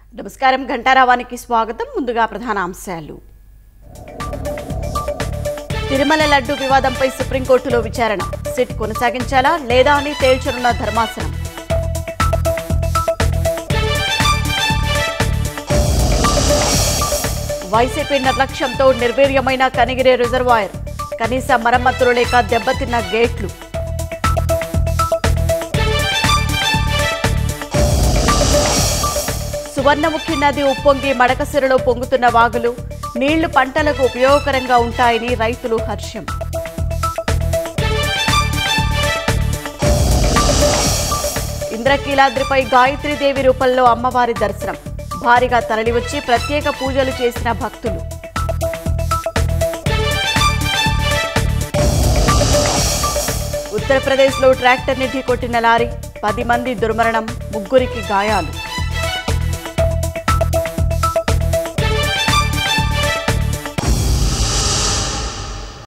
నమస్కారం ఘంటారావానికి స్వాగతం ముందుగా ప్రధాన అంశాలు తిరుమల లడ్డు వివాదంపై సుప్రీంకోర్టులో విచారణ సిట్ కొనసాగించాలా లేదా అని తేల్చనున్న ధర్మాసనం వైసీపీ నిర్లక్ష్యంతో నిర్వీర్యమైన కనిగిరి రిజర్వాయర్ కనీస మరమ్మతులు లేక దెబ్బతిన్న గేట్లు సువర్ణముఖి నది ఉప్పొంగి మడకసిరలో పొంగుతున్న వాగులు నీళ్లు పంటలకు ఉపయోగకరంగా ఉంటాయని రైతులు హర్షం ఇంద్రకీలాద్రిపై గాయత్రీదేవి రూపంలో అమ్మవారి దర్శనం భారీగా తరలివచ్చి ప్రత్యేక పూజలు చేసిన భక్తులు ఉత్తరప్రదేశ్లో ట్రాక్టర్ని ఢీకొట్టిన లారీ పది మంది దుర్మరణం ముగ్గురికి గాయాలు